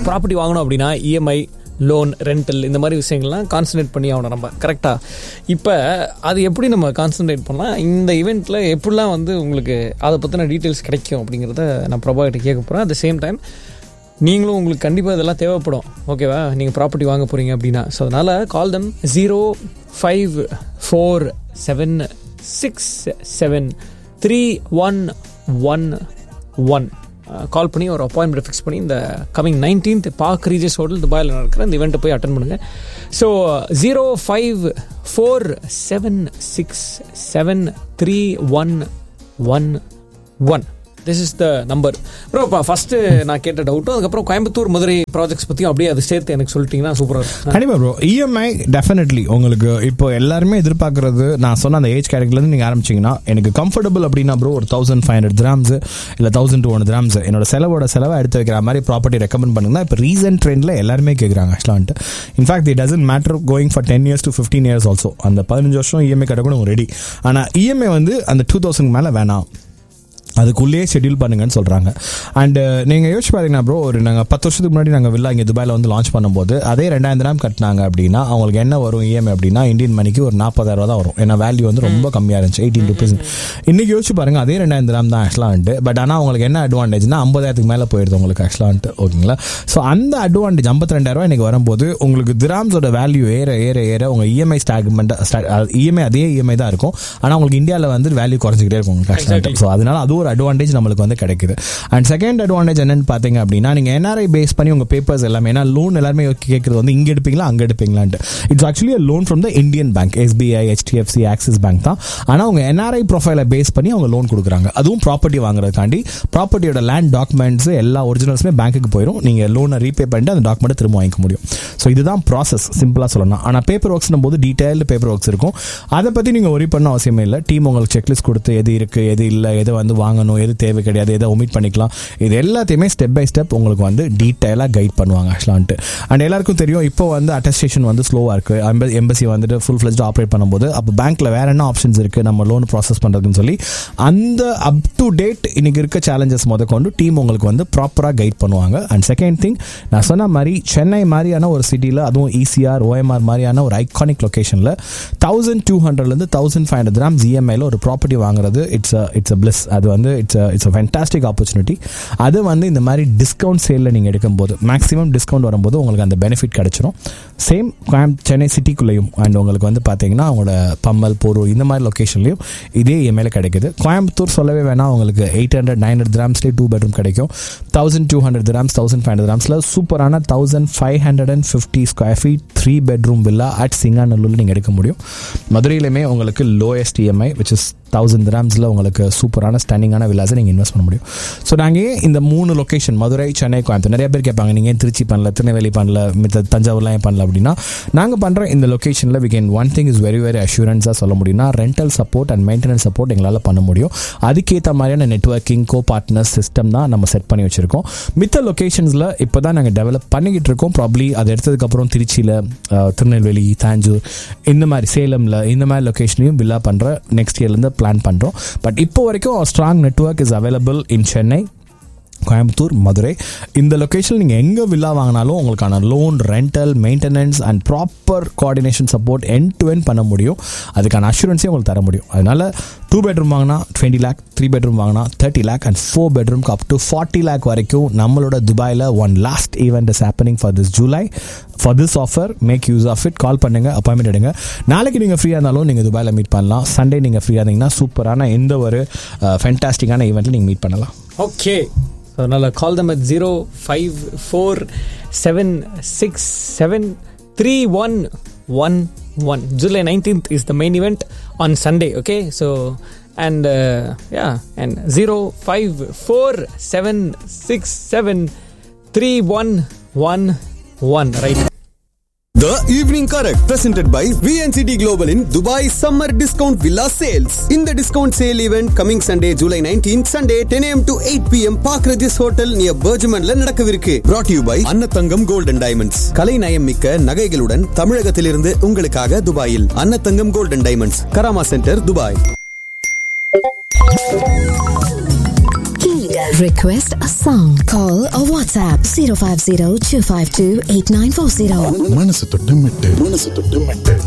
Property வாங்கணும் அப்படின்னா EMI loan rental இந்த மாதிரி விஷயங்கள்லாம் கான்சன்ட்ரேட் பண்ணி ஆகணும் நம்ம கரெக்டாக இப்போ அது எப்படி நம்ம கான்சன்ட்ரேட் பண்ணலாம் இந்த ஈவெண்ட்டில் எப்படிலாம் வந்து உங்களுக்கு அதை பற்றின டீட்டெயில்ஸ் கிடைக்கும் அப்படிங்கிறத நான் பிரபாகிட்ட கேட்க போகிறேன் அட் சேம் டைம் நீங்களும் உங்களுக்கு கண்டிப்பாக இதெல்லாம் தேவைப்படும் ஓகேவா நீங்கள் ப்ராப்பர்ட்டி வாங்க போகிறீங்க அப்படின்னா ஸோ அதனால் call them zero five four seven six seven three one one one call பண்ணி ஒரு அப்பாயின்மெண்ட் ஃபிக்ஸ் பண்ணி இந்த coming nineteenth Park Regis hotel துபாயில் நடக்கிற இந்த இவெண்ட்டை போய் அட்டன் பண்ணுங்கள் so zero five four seven six seven three one one one this is the number bro இப்போ ஃபஸ்ட்டு நான் கேட்ட டவுட்டும் அதுக்கப்புறம் கோயம்புத்தூர் மதுரை ப்ராஜெக்ட்ஸ் பற்றியும் அப்படியே அது சேர்த்து எனக்கு சொல்லிட்டீங்கன்னா சூப்பராக இருக்கும் கண்டிப்பா ப்ரோ இஎம்ஐ டெஃபினெட்லி உங்களுக்கு இப்போ எல்லாருமே எதிர்பார்க்கறது நான் சொன்ன அந்த ஏஜ் கேட்டகரிலேருந்து நீங்கள் ஆரம்பிச்சிங்கன்னா எனக்கு கம்ஃபர்டபுள் அப்படின்னா ப்ரோ ஒரு தௌசண்ட் ஃபைவ் ஹண்ட்ரட் கிராம்ஸ் இல்லை தௌசண்ட் டூ ஹண்ட்ரட் கிராம்ஸ் என்னோட செலவோட செலவை எடுத்து வைக்கிற மாதிரி ப்ராப்பர்ட்டி ரெக்கமெண்ட் பண்ணுங்கன்னா இப்போ ரீசன்ட் ட்ரெண்டில் எல்லாருமே கேட்குறாங்க ஆக்சுவலாக in fact it doesn't matter going for ten years to fifteen years also அந்த பதினஞ்சு வருஷம் இஎம்ஐ கட்ட கூட ரெடி ஆனால் இஎம்ஐ வந்து அந்த டூ தௌசண்ட் மேலே வேணாம் அதுக்குள்ளேயே ஷெட்யூல் பண்ணுங்கன்னு சொல்கிறாங்க அண்ட் நீங்கள் யோசிச்சு பார்த்தீங்கன்னா ப்ரோ ஒரு நாங்கள் பத்து வருஷத்துக்கு முன்னாடி நாங்கள் வில்லா இங்கே துபாயில் வந்து லான்ச் பண்ணும்போது அதே ரெண்டாயிரம் தினம் கட்டினாங்க அப்படின்னா அவங்களுக்கு என்ன வரும் இஎம்ஐ அப்படின்னா இந்தியன் மணிக்கு ஒரு நாற்பதாயிரம் ரூபா தான் வரும் ஏன்னா வேல்யூ வந்து ரொம்ப கம்மியாக இருந்துச்சு எயிட்டீன் ருபீஸ் இன்னைக்கு யோசிச்சு பாருங்க அதே ரெண்டாயிரம் தினம் தான் ஆக்சுவலாக பட் ஆனால் அவங்களுக்கு என்ன அட்வான்டேஜ்னா ஐம்பதாயிரத்துக்கு மேலே போயிடுது உங்களுக்கு ஆக்சுவலாக ஓகேங்களா ஸோ அந்த அட்வான்டேஜ் ஐம்பத்தி ரெண்டாயிரம் இன்னைக்கு வரும்போது உங்களுக்கு திராம்ஸோட வேல்யூ ஏற ஏற ஏற உங்கள் இஎம்ஐ ஸ்டாக்மெண்ட் இஎம்ஐ அதே இஎம்ஐ தான் இருக்கும் ஆனால் உங்களுக்கு இந்தியாவில் வந்து வேல்யூ குறைஞ்சிக்கிட்டே இருக்கும் உங்களுக்கு ஆக்சுவலாக ஸோ அதனால அது ஒரு அட்வான்டேஜ் நம்மளுக்கு வந்து கிடைக்குது அண்ட் செகண்ட் அட்வான்டேஜ் என்னன்னு பார்த்தீங்க அப்படின்னா நீங்கள் என்ஆர்ஐ பேஸ் பண்ணி உங்கள் பேப்பர்ஸ் எல்லாமே ஏன்னா லோன் எல்லாருமே கேட்குறது வந்து இங்கே எடுப்பீங்களா அங்கே எடுப்பீங்களான்ட்டு it's actually loan from the Indian bank SBI HDFC Axis bank தான் ஆனால் அவங்க என்ஆர்ஐ ப்ரொஃபைலை பேஸ் பண்ணி அவங்க லோன் கொடுக்குறாங்க அதுவும் ப்ராப்பர்ட்டி வாங்குறதுக்காண்டி ப்ராப்பர்ட்டியோட லேண்ட் டாக்குமெண்ட்ஸ் எல்லா ஒரிஜினல்ஸுமே பேங்க்குக்கு போயிடும் நீங்கள் லோனை ரீபே பண்ணிட்டு அந்த டாக்குமெண்ட்டை திரும்ப வாங்கிக்க முடியும் ஸோ இதுதான் ப்ராசஸ் சிம்பிளாக சொல்லணும் ஆனால் பேப்பர் ஒர்க்ஸ்னும் போது டீட்டெயில்டு பேப்பர் ஒர்க்ஸ் இருக்கும் அதை பற்றி நீங்கள் ஒரி பண்ண அவசியமே இல்லை டீம் உங்களுக்கு செக்லிஸ்ட் கொடுத்து எது இருக்குது எது இல்லை எது வந்து வாங்கணும் எது தேவை கிடையாது எதை ஒமிட் பண்ணிக்கலாம் இது எல்லாத்தையுமே ஸ்டெப் பை ஸ்டெப் உங்களுக்கு வந்து டீட்டெயிலாக கைட் பண்ணுவாங்க ஆக்சுவலான்ட்டு அண்ட் எல்லாருக்கும் தெரியும் இப்போ வந்து அட்டஸ்டேஷன் வந்து ஸ்லோவாக இருக்குது எம்பசி வந்துட்டு ஃபுல் ஃப்ளெஜ் ஆப்ரேட் பண்ணும்போது அப்போ பேங்க்கில் வேற என்ன ஆப்ஷன்ஸ் இருக்குது நம்ம லோன் ப்ராசஸ் பண்ணுறதுன்னு சொல்லி அந்த அப் டு டேட் இன்னைக்கு இருக்க சேலஞ்சஸ் முத கொண்டு டீம் உங்களுக்கு வந்து ப்ராப்பராக கைட் பண்ணுவாங்க அண்ட் செகண்ட் திங் நான் சொன்ன மாதிரி சென்னை மாதிரியான ஒரு சிட்டியில் அதுவும் இசிஆர் ஓஎம்ஆர் மாதிரியான ஒரு ஐகானிக் லொக்கேஷனில் தௌசண்ட் டூ ஹண்ட்ரட்லேருந்து தௌசண்ட் ஃபைவ் ஹண்ட்ரட் கிராம்ஸ் இஎம்ஐயில் ஒரு ப்ராப்பர்ட்டி வாங்குறது இட்ஸ் இட்ஸ் அ பிளஸ் அது வந்து it's it's a fantastic opportunity அது வந்து இந்த மாதிரி டிஸ்கவுண்ட் சேலில் நீங்கள் எடுக்கும்போது மேக்ஸிமம் டிஸ்கவுண்ட் வரும்போது உங்களுக்கு அந்த பெனிஃபிட் கிடைச்சிரும் சேம் கோயம் சென்னை சிட்டிக்குள்ளேயும் அண்ட் உங்களுக்கு வந்து பார்த்தீங்கன்னா அவங்களோட பம்மல் போரூர் இந்த மாதிரி லொக்கேஷன்லையும் இதே இஎம்ஐல கிடைக்குது கோயம்புத்தூர் சொல்லவே வேணாம் உங்களுக்கு எயிட் ஹண்ட்ரட் நைன் ஹண்ட்ரட் கிராம்ஸ்லேயே டூ பெட்ரூம் கிடைக்கும் thousand two hundred grams thousand five hundred கிராம்ஸில் சூப்பரான thousand five hundred and fifty square feet three bedroom villa at சிங்காநல்லூரில் நீங்கள் எடுக்க முடியும் மதுரையிலுமே உங்களுக்கு lowest EMI which is thousand கிராம்ஸில் உங்களுக்கு சூப்பரான ஸ்டாண்டிங்கான வில்லாஸை நீங்கள் இன்வெஸ்ட் பண்ண முடியும் ஸோ நாங்கள் ஏன் இந்த மூணு லொக்கேஷன் மதுரை சென்னை கோயம்புத்தூர் நிறைய பேர் கேட்பாங்க நீங்கள் ஏன் திருச்சி பண்ணல திருநெல்வேலி பண்ணல மித்த தஞ்சாவூர்லாம் ஏன் பண்ணல அப்படின்னா நாங்கள் பண்ணுற இந்த லொக்கேஷனில் we can one thing is very very அஷூரன்ஸாக சொல்ல முடியும்னா rental support and maintenance support எங்களால் பண்ண முடியும் அதுக்கேற்ற மாதிரியான நெட்ஒர்க்கிங் கோ பார்ட்னர்ஸ் சிஸ்டம் தான் நம்ம செட் பண்ணி வச்சிருக்கோம் மித்த லொக்கேஷன்ஸில் இப்போ தான் நாங்கள் டெவலப் பண்ணிக்கிட்டு இருக்கோம் ப்ராப்ளி அது எடுத்ததுக்கப்புறம் திருச்சியில் திருநெல்வேலி தாஞ்சூர் இந்த மாதிரி சேலமில் இந்த மாதிரி லொக்கேஷனையும் வில்லா பண்ணுற நெக்ஸ்ட் இயர்லேருந்து பிளான் பண்ணுறோம் பட் இப்போ வரைக்கும் strong network is available in Chennai Coimbatore Madurai இந்த லொக்கேஷன் நீங்கள் எங்கே வில்லா வாங்கினாலும் உங்களுக்கான loan rental maintenance and proper coordination support end to end பண்ண முடியும் அதுக்கான அஷூரன்ஸையும் உங்களுக்கு தர முடியும் அதனால டூ பெட்ரூம் வாங்கினா டுவெண்ட்டி லேக் த்ரீ பெட்ரூம் வாங்கினா தேர்ட்டி லேக் அண்ட் ஃபோர் பெட்ரூம்க்கு அப் டு ஃபார்ட்டி லேக் வரைக்கும் நம்மளோட துபாயில் one last event is happening for this July for this offer make use of it call பண்ணுங்க அப்பாயின்மெண்ட் எடுங்க நாளைக்கு நீங்கள் ஃப்ரீயாக இருந்தாலும் நீங்கள் துபாயில் மீட் பண்ணலாம் சண்டே நீங்கள் ஃப்ரீயாக இருந்தீங்கன்னா சூப்பரான எந்த ஒரு ஃபென்டாஸ்டிக்கான ஈவெண்ட்டில் நீங்கள் மீட் பண்ணலாம் ஓகே ஸோ அதனால் call them at zero five four seven six seven three one one one July nineteenth is the main event on Sunday okay so and yeah and zero five four seven six seven three one one one right The Evening Correct presented by VNCT Global in Dubai Summer Discount Villa Sales. In the discount sale event coming Sunday, July 19th, Sunday 10 a.m. to 8 p.m. Park Regis Hotel near Bergmanல நடக்கவிருக்கு. Brought to you by Annathangam Gold and Diamonds. கலை நயம் மிக்க நகைகளுடன் தமிழகத்திலிருந்து உங்களுக்காக துபாயில் Annathangam Gold and Diamonds, Karama centre, Dubai. Request a song. Call or WhatsApp 050 252 8940. மனசு தொட்டு மெட்டு மனசு தொட்டு மெட்டு